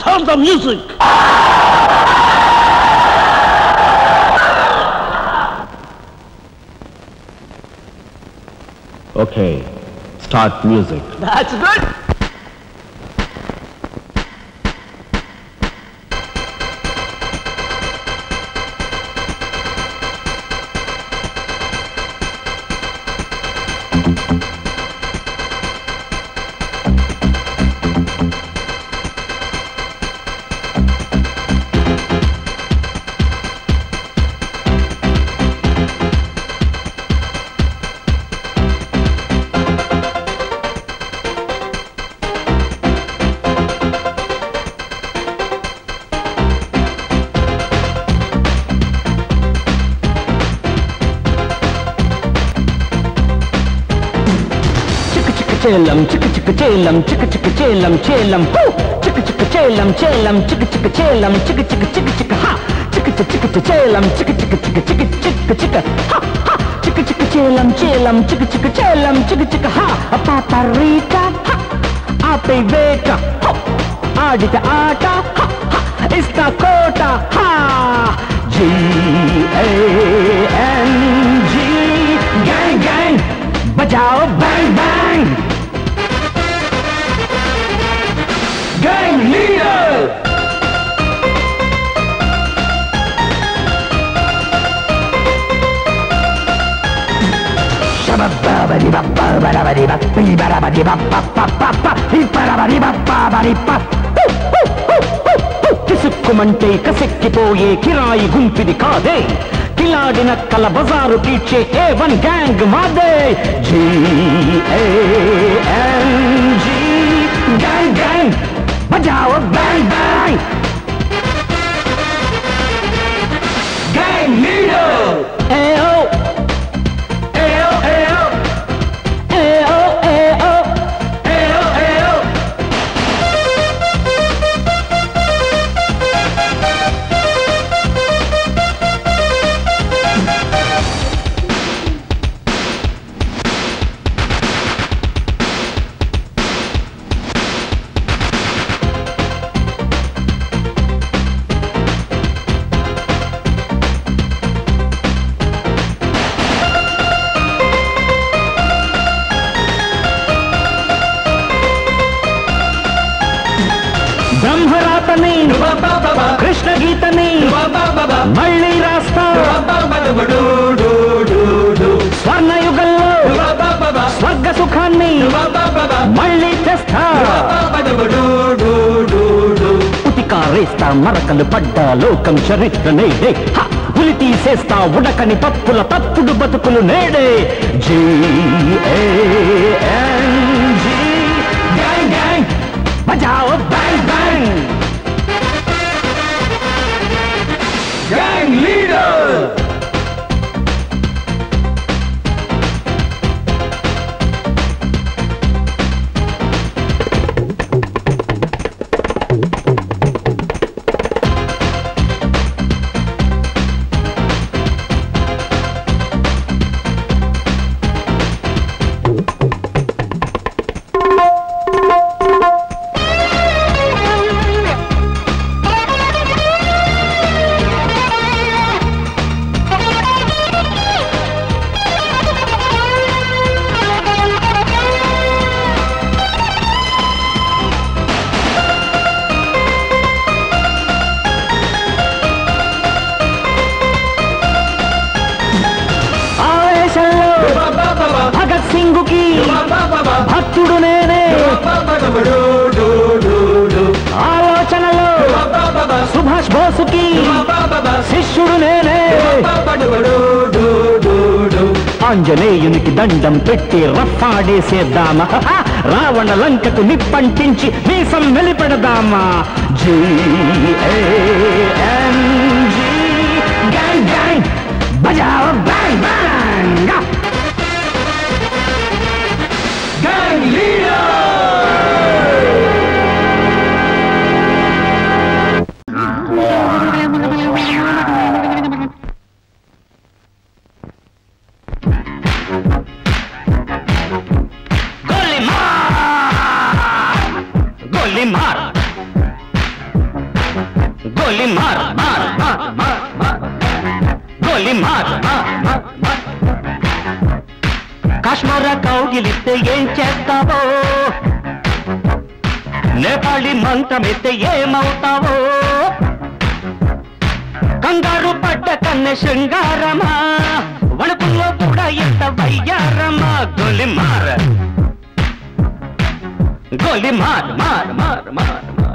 Turn the music. Okay, start music. That's good. చిక్కు చిక్కు చేలం చిక్కు చిక్కు చేలం చిక్కు చిక్కు చేలం చేలం హూ! చిక్కు చిక్కు చేలం చేలం చిక్కు చిక్కు చేలం చిక్కు చిక్కు చిక్కు చిక్కు హా చిక్కు చిక్కు చిక్కు చేలం చిక్కు చిక్కు చిక్కు చిక్కు చిక్కు చిక్కు హా హా చిక్కు చిక్కు చేలం చేలం చిక్కు చిక్కు చేలం చిక్కు చిక్కు హా పాపరీట హా ఆపై వేట హో! ఆడిట ఆట హా హా ఇస్తా కోట హా G N G gang gang బజాओ बैंग बैंग गैंग लीडर కిసుక్కుమంటే కసెక్కిపోయే కిరాయి గుంపిది కాదే కిలాడిన కల బజారు తీర్చే ఏ వన్ గ్యాంగ్ మాదే జీ గ్యాంగ్ గ్యాంగ్ బజాओ బ్యాంగ్ బ్యాంగ్ గ్యాంగ్ లీడర్ ఏఓ ఏఓ ఏఓ ఏఓ ఏఓ ఏఓ ఏఓ బ్రహ్మరాతని కృష్ణ గీతని మళ్ళీ రాస్తా స్వర్ణయుగంలో స్వర్గ సుఖాన్ని మళ్ళీ తెస్తా ఉతికారేస్తా మరకలు పడ్డా లోకం చరిత్ర నేడే హ! ఉలి తీసేస్తా ఉడకని పప్పుల తప్పుడు బతుకులు నేడే జీ గ్యాంగ్ గ్యాంగ్ బజాओ బ్యాంగ్ బ్యాంగ్ గ్యాంగ్ లీడర్ ఆవేశంలో భగత్ సింగుకి భక్తుడు నేనే ఆలోచనలో సుభాష్ బోసుకి శిష్యుడు నేనే ఆంజనేయునికి దండం పెట్టి రఫాడేసేద్దామా రావణ లంకకు నిప్పంటించి మీసం వెలిపెడదామా జీ గ్యాంగ్ గ్యాంగ్ బజాओ బ్యాంగ్ బ్యాంగ్ గ్యాంగ్ లీడర్ గోలి మార్ గోలి మార్ గోలి మార్ మార్ మార్ మార్ మార్ గోలి మార్ మార్ మార్ మార్ కాశ్మీర కౌగిలిస్తే ఏం చేస్తావో నేపాళి మంత్రమిస్తే ఏమవుతావో కంగారు పడ్డ కన్నె శృంగారమా వణుకుల్లో కూడా ఎంత వయ్యారమా గోలి మార్ గోలి మార్ మార్ మార్ మార్ మార్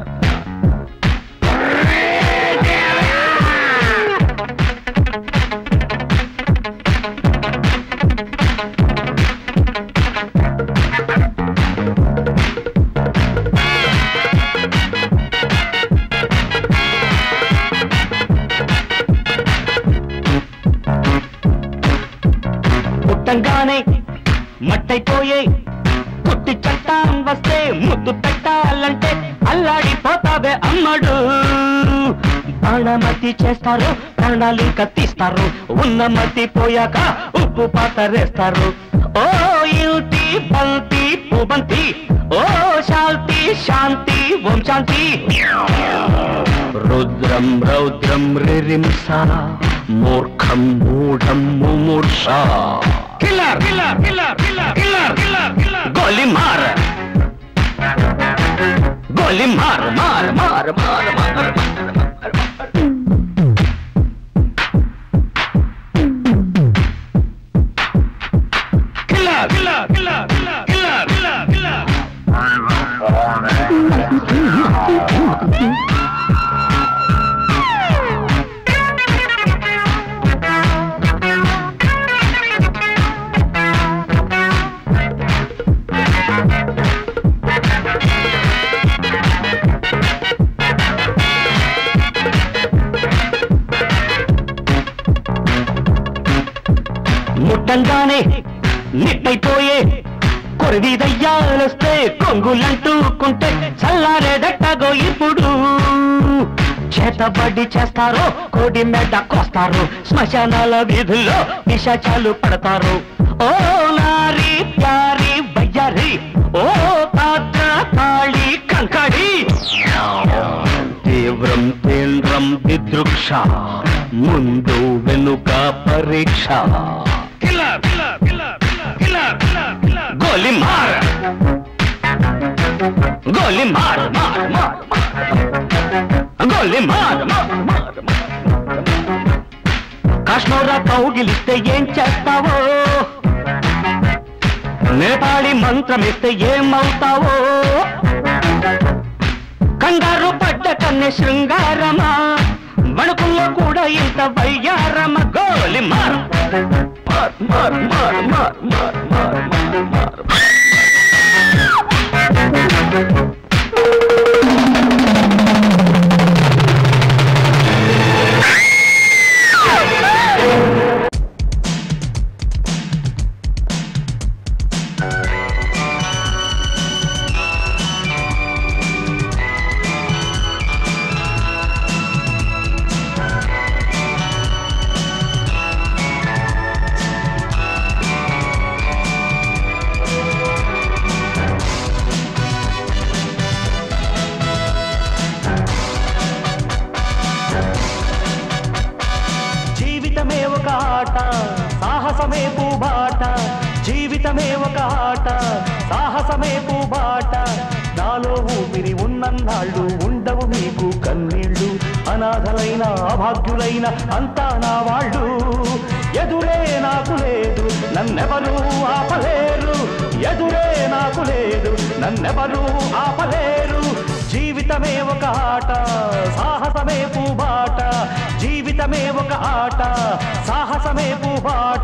పుట్టంగానే మట్టైపోయే పుట్టి చట్టాం వస్తే ముద్దు పెట్టాలంటే అల్లాడిపోతావే అమ్మడు బాణమతి చేస్తారు ప్రాణాలు కత్తిస్తారు ఉన్న మతి పోయాక ఉప్పు పాతరేస్తారు ఓ యుటి బంతి పుబంతి ఓ శాంతి శాంతి ఓం శాంతి రుద్రం రౌద్రం రిరింస మూర్ఖం మూఢం ముమూర్ష killer killer killer killer killer killer killer గోలి మార్ గోలి మార్ మార్ మార్ మార్ మార్ killer killer killer killer killer killer killer ముట్టంగానే నిట్టయిపోయే కొరివి దయ్యాలొస్తే కొంగులంటూకుంటే చల్లారేదట్టగో ఇప్పుడు చేతబడి చేస్తారు కోడి మెడ కోస్తారు శ్మశానాల వీధుల్లో నిశాచాలు పడతారు ఓ నారి ప్యారి బయ్యారి ఓ పాత్ర తాళి కంకడి తీవ్రం తీవ్రం విదృక్ష ముందు వెనుక పరీక్ష గోలి మార్ గోలి మార్ మార్ మార్ గోలి మార్ మార్ మార్ కాశ్మీర కౌగిలిస్తే ఏం చేస్తావో నేపాళి మంత్రం ఇస్తే ఏమవుతావో కంగారు పడ్డ కన్నె శృంగారమా వణుకుల్లో కూడా ఇంత వయ్యారమ గోలి మార్ మార్ మార్ మార్ మార్ మార్ మార్ మార్ మార్ జీవితమే ఒక ఆట సాహసమే పూబాట జీవితమే ఒక ఆట సాహసమే పూబాట నాలో ఊపిరి ఉన్నన్నాళ్ళు ఉండవు మీకు కన్నీళ్ళు అనాథలైన అభాగ్యులైన అంతా నా వాళ్ళు ఎదురే నాకు లేదు నన్నెవరూ ఆపలేరు ఎదురే నాకు లేదు నన్నెవరూ ఆపలేరు జీవితమే ఒక ఆట సాహసమే పూబాట జీవితమే ఒక ఆట సాహసమే పూబాట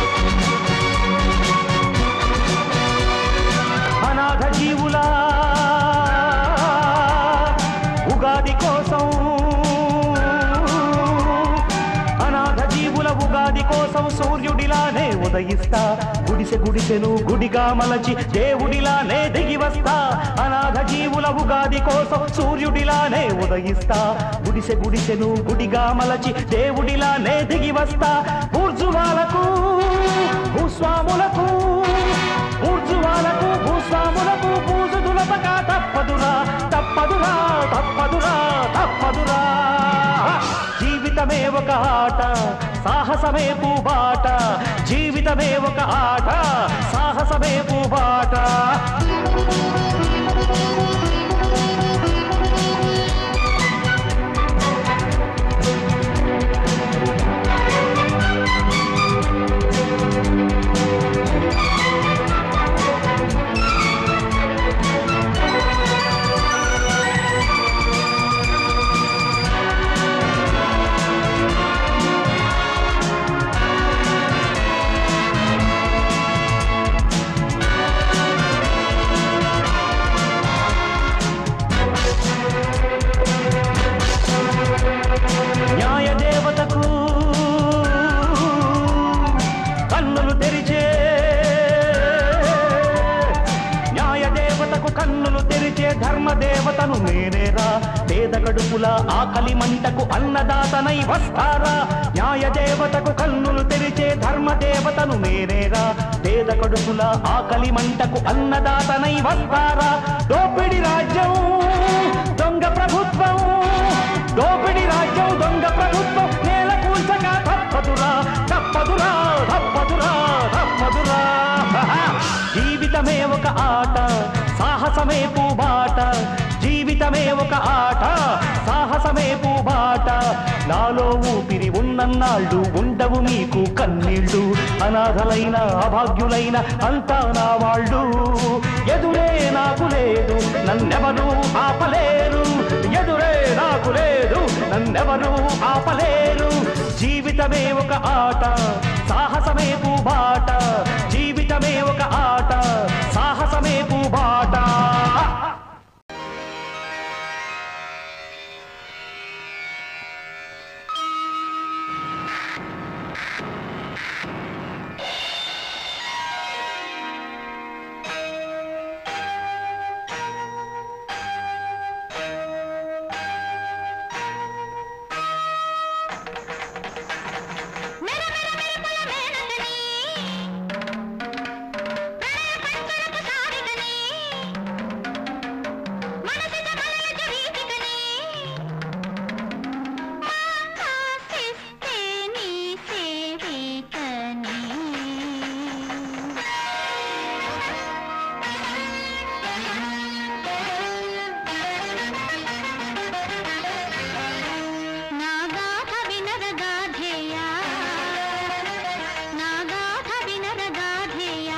అనాథ జీవులా కోసం సూర్యుడిలానే ఉదయిస్తా గుడిసె గుడిసెను గుడిగా మలచి దేవుడిలానే దిగి వస్తా అనాథ జీవుల ఉగాది కోసం సూర్యుడిలానే ఉదయిస్తా గుడిసె గుడిసెను గుడిగా మలచి దేవుడిలానే దిగి వస్తా ఊర్జువాలకు భూస్వాములకు ఊర్జువాలకు భూస్వాములకు పూజు దులపక తప్పదురా తప్పదురా తప్పదురా తప్పదురా జీవితమే ఒక ఆట సాహసమే పూబాట జీవితమే ఒక ఆట సాహసమే పూబాట న్యాయ దేవతకు కన్నులు తెరిచే న్యాయ దేవతకు కన్నులు తెరిచే ధర్మ దేవతను నేనేరా పేద గడుపుల ఆకలి మంటకు అన్నదాతనై వస్తారా న్యాయ దేవతకు కన్నులు తెరిచే ధర్మ దేవతను నేనేరా పేద కడుపుల ఆకలి మంటకు అన్నదాతనై వస్తారా దోపిడి రాజ్యం దొంగ ప్రభుత్వం దోపిడి రాజ్యం దొంగ ప్రభుత్వం నేల కూల్చక తప్పదురా తప్పదురా తప్పదురా తప్పదురా జీవితమే ఒక ఆట సాహసమే పూబాట జీవితమే ఒక ఆట సాహసమే పూబాట నాలో ఊపిరి ఉన్నన్నాళ్ళు ఉండవు మీకు కన్నీళ్ళు అనాథలైన అభాగ్యులైన అంతా నా వాళ్ళు ఎదురే నాకు లేదు నన్నెవరు ఆపలేరు ఎదురే నాకు లేదు నన్నెవరు ఆపలేరు జీవితమే ఒక ఆట సాహసమే పూబాట జీవితమే ఒక ఆట సాహసమే పూబాట మెర మెర మెరుపుల మేనకని ప్రణయ పంచరపు సారికని మనసిత మలయజ వీతికని ఆకాశిస్తే నీ సేవికని నాగాథ వినరగాధేయా నాగాథ వినరగాధేయా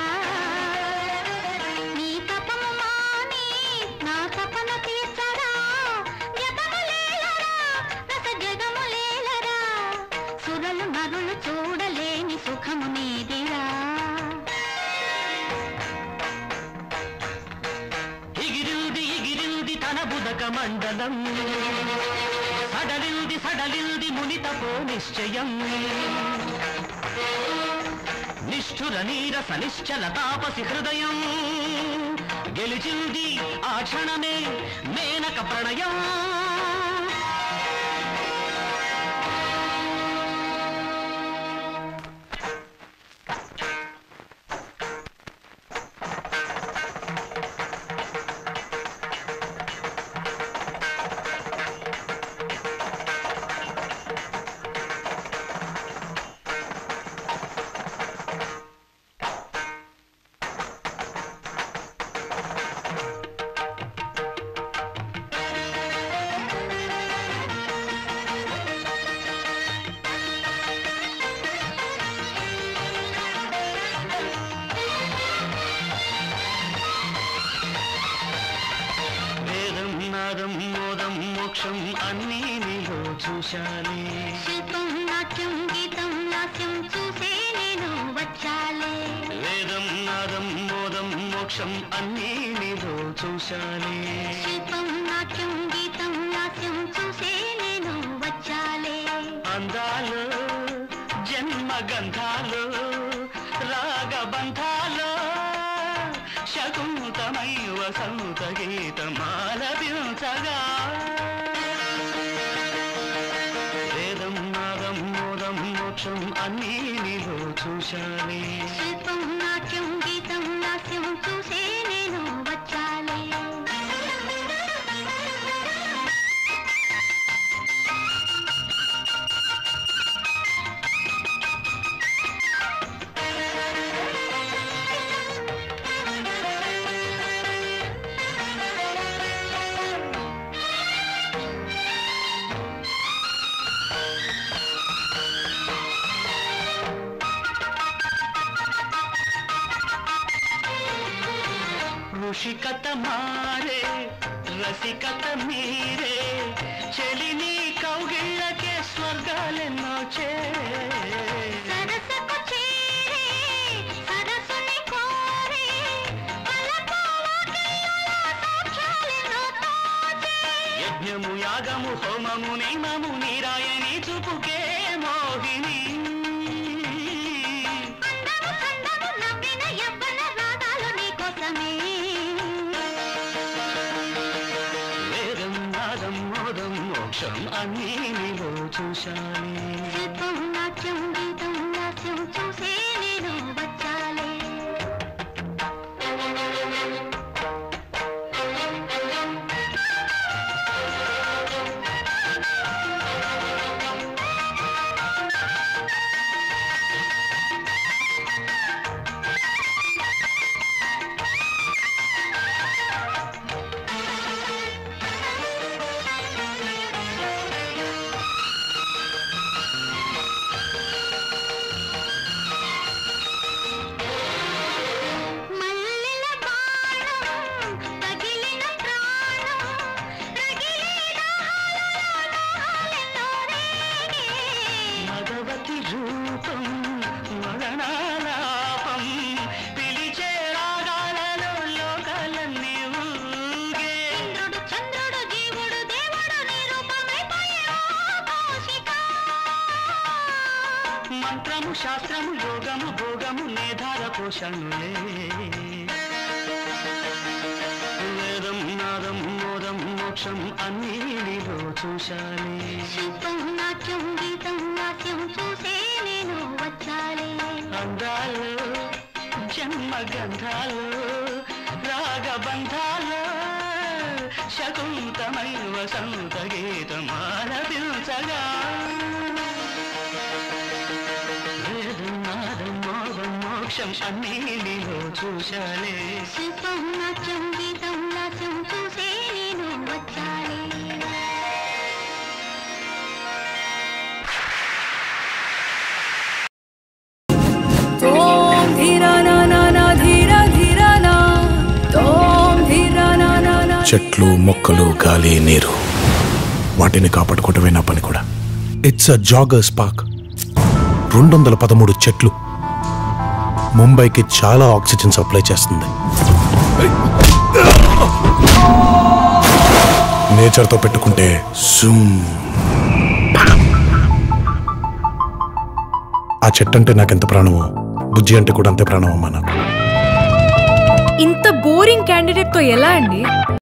నీ తపము మాని నా తపన తీర్చరా జగము లేలరా రస జగము లేలరా సురలు నరులు చూడలేని సుఖము నీదిరా ఎగిరింది ఎగిరింది తన బుదక మండలం సడలింది సడలింది మునితపో నిశ్చయం నిష్ఠుర నీరస నిశ్చల తాపసి హృదయం గెలిచింది ఆ క్షణమే మేనక ప్రణయం వేదం నాదం మోదం మోక్షం అన్నీ నీలో చూశానే శిల్పం నాట్యం గీతం నాట్యం చూసే నేను వచ్చాలే వేదం నాదం మోదం మోక్షం అన్నీ నీలో చూశానే శిల్పం నాట్యం గీతం నాట్యం చూసే నేను వచ్చాలే అందాలు జన్మ గంధ గంధాలు రాగబంధాలు శకుంతమై వసంత గీతమాలపించగా వేదం నాదం మోదం మోక్షం అన్నీ నీలో చూశానే శిల్పం నాట్యం గీతం నాట్యం చూసే నేను వచ్చాలే ఋషికత మారే రసికత మీరే చెలిని కౌగిళ్ళకే స్వర్గాలెన్నో చే సరసకు చేరే సరసుని కోరే పలపు వాకిళ్ళలో సాక్ష్యాలెన్నో తోచే యజ్ఞము యాగము హోమము నియమము నీరాయని చూపుకే మోహిని అందము చందము నవ్విన యవ్వన రాగాలు నీకోసమే వేదం నాదం మోదం మోక్షం అన్నీ నీలో చూశానే శిల్పం నాట్యం గీతం నాట్యం చూసే నేను వచ్చాలే మల్లెల బాణం తగిలిన ప్రాణం రగిలే దాహాలలో దాహాలెన్నో రేగే భగవతి రూపం మరణాలాపం పిలిచే రాగాలలో లోకాలన్నీ ఊగే ఇంద్రుడు చంద్రుడు జీవుడు దేవుడు నీ రూపమైపోయే ఓ కౌశిక మంత్రము శాస్త్రము యోగము భోగము మేధార పోషణులే వేదం నాదం మోదం మోక్షం అన్నీ నీలో చూశానే శిల్పం నాట్యం గీతం నాట్యం చూసే నేను వచ్చాలే అందాలు జన్మ గంధాలు రాగబంధాలు శకుంతమై వసంత గీతమాలపించగా వేదం నాదం మోదం మోక్షం అన్నీ నీలో చూశాలే శిల్పం నాట్యం గీతం నాట్యం చూసే నేను వచ్చాలే తోం ధీరా నా నా నా ధీరా ధీరా నా తోం ధీరా నా నా నా చెట్లు మొక్కలు గాలి నీరు వాటిని కాపాడుకోవటమే నా పని కూడా ఇట్స్ అ జాగర్స్ పార్క్ రెండు వందల పదమూడు చెట్లు ముంబైకి చాలా ఆక్సిజన్ సప్లై చేస్తుంది నేచర్తో పెట్టుకుంటే జూమ్. ఆ చెట్టు అంటే నాకెంత ప్రాణమో బుజ్జి అంటే కూడా అంతే ప్రాణం అమ్మా నాకు ఇంత బోరింగ్ క్యాండిడేట్ తో ఎలా అండి